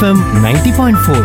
FM ninety point four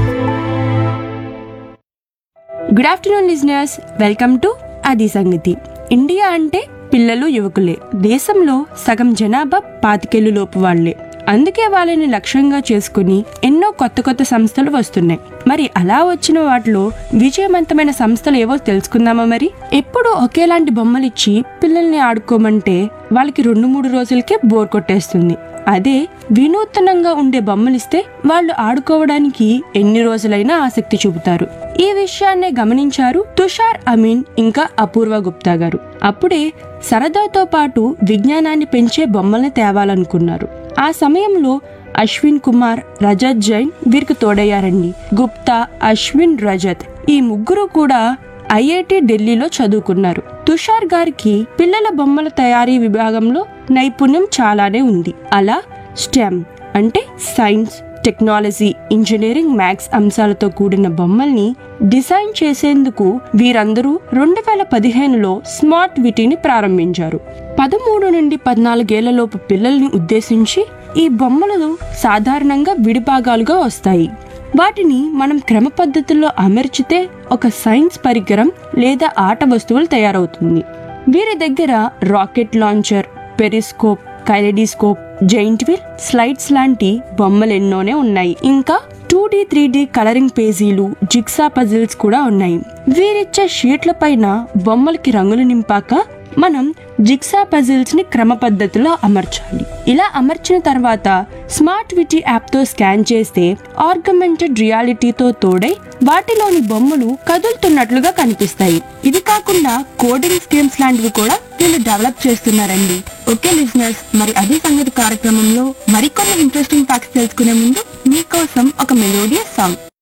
good afternoon listeners welcome to అది సంగతి India అంటే పిల్లలు యువకులే దేశంలో సగం జనాభా పాతికేళ్లు లోపు వాళ్లే అందుకే వాళ్ళని లక్ష్యంగా చేసుకుని ఎన్నో కొత్త కొత్త సంస్థలు వస్తున్నాయి మరి అలా వచ్చిన వాటిలో విజయవంతమైన సంస్థలు ఏవో తెలుసుకుందామా మరి ఎప్పుడు ఒకేలాంటి బొమ్మలు ఇచ్చి పిల్లల్ని ఆడుకోమంటే వాళ్ళకి రెండు మూడు రోజులకే బోర్ కొట్టేస్తుంది అదే వినూత్నంగా ఉండే బొమ్మలిస్తే వాళ్ళు ఆడుకోవడానికి ఎన్ని రోజులైనా ఆసక్తి చూపుతారు ఈ విషయాన్నే గమనించారు తుషార్ అమీన్ ఇంకా అపూర్వ గుప్తా గారు అప్పుడే సరదాతో పాటు విజ్ఞానాన్ని పెంచే బొమ్మల్ని తేవాలనుకున్నారు ఆ సమయంలో అశ్విన్ కుమార్ రజత్ జైన్ వీరికి తోడయ్యారండి గుప్తా అశ్విన్ రజత్ ఈ ముగ్గురు కూడా ఐఐటి ఢిల్లీలో చదువుకున్నారు తుషార్ గారికి పిల్లల బొమ్మల తయారీ విభాగంలో నైపుణ్యం చాలానే ఉంది అలా స్టెమ్ అంటే సైన్స్ టెక్నాలజీ ఇంజనీరింగ్ మ్యాథ్స్ అంశాలతో కూడిన బొమ్మల్ని డిజైన్ చేసేందుకు వీరందరూ రెండు వేల పదిహేనులో స్మార్ట్ విటీని ప్రారంభించారు పదమూడు నుండి పద్నాలుగేళ్లలోపు పిల్లల్ని ఉద్దేశించి ఈ బొమ్మలు సాధారణంగా విడిభాగాలుగా వస్తాయి వాటిని మనం క్రమ పద్ధతుల్లో అమర్చితే ఒక సైన్స్ పరికరం లేదా ఆట వస్తువులు తయారవుతుంది వీరి దగ్గర rocket launcher periscope kaleidoscope giant wheel slides లాంటి బొమ్మలు ఎన్నోనే ఉన్నాయి ఇంకా two D three D colouring పేజీలు జిక్సా పజిల్స్ కూడా ఉన్నాయి వీరిచ్చే షీట్ల పైన బొమ్మలకి రంగులు నింపాక మనం జిక్సా పజిల్స్ ని క్రమ పద్ధతిలో అమర్చాలి ఇలా అమర్చిన తర్వాత స్మార్ట్ విటీ యాప్ తో స్కాన్ చేస్తే ఆర్గమెంటెడ్ రియాలిటీతో తోడై వాటిలోని బొమ్మలు కదులుతున్నట్లుగా కనిపిస్తాయి ఇది కాకుండా కోడింగ్ గేమ్స్ లాంటివి కూడా వీళ్ళు డెవలప్ చేస్తున్నారండి ఓకే లిజనర్స్ మరి అదే సంగతి కార్యక్రమంలో మరికొన్ని ఇంట్రెస్టింగ్ ఫ్యాక్ట్స్ తెలుసుకునే ముందు మీకోసం ఒక మెలోడియస్ సాంగ్